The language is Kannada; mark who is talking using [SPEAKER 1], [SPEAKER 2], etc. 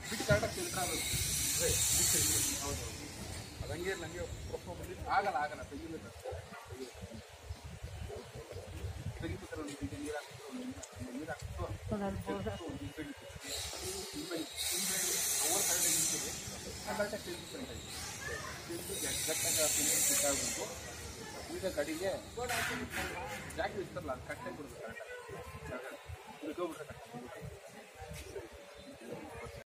[SPEAKER 1] ಬಿಟ್ಟು ಕರೆಕ್ಟಾಗಿ ಫಿಲ್ಟರ್ ಆಗಬೇಕು ಹೌದು ಅದಂಗೆ ನನಗೆ ಪ್ರಶ್ನೆ ಬಂದಿದ್ದು ಆಗಲ್ಲ ಆಗಲ್ಲ ತೆಗಿಬೇಕು ತೆಗಿಬೇಕಾದ್ರೆ ಒಂದು ಈಗ ನೀರು ಹಾಕ್ಬಿಟ್ಟು ಒಂದು ನೀರು ಹಾಕ್ಬಿಟ್ಟು ಒಂದು ನಿಂಬೆ ನಿಂಬೆ ನಿಂಬೆ ಓವರ್ ಸೈಡ್ ನಿಂತಿದೆ ಕರೆಕ್ಟಾಗಿ ತಿಳ್ಕೊಂಡು ಗಟ್ಟಾಗಿ ಫಿಲ್ಟರ್ ಬಿಟ್ಟಾಗಬೇಕು ಈಗ ಕಡೆಗೆ ಜಾಕೆಟ್ ಇರ್ತಾರಲ್ಲ ಅದು ಕಟ್ಟೆ ಬಿಡ್ಬೇಕು ಕರೆಕ್ಟಾಗಿ ಇಳ್ಕೊಬಿಟ್ರೆ ಕಟ್ಟಾಗಿ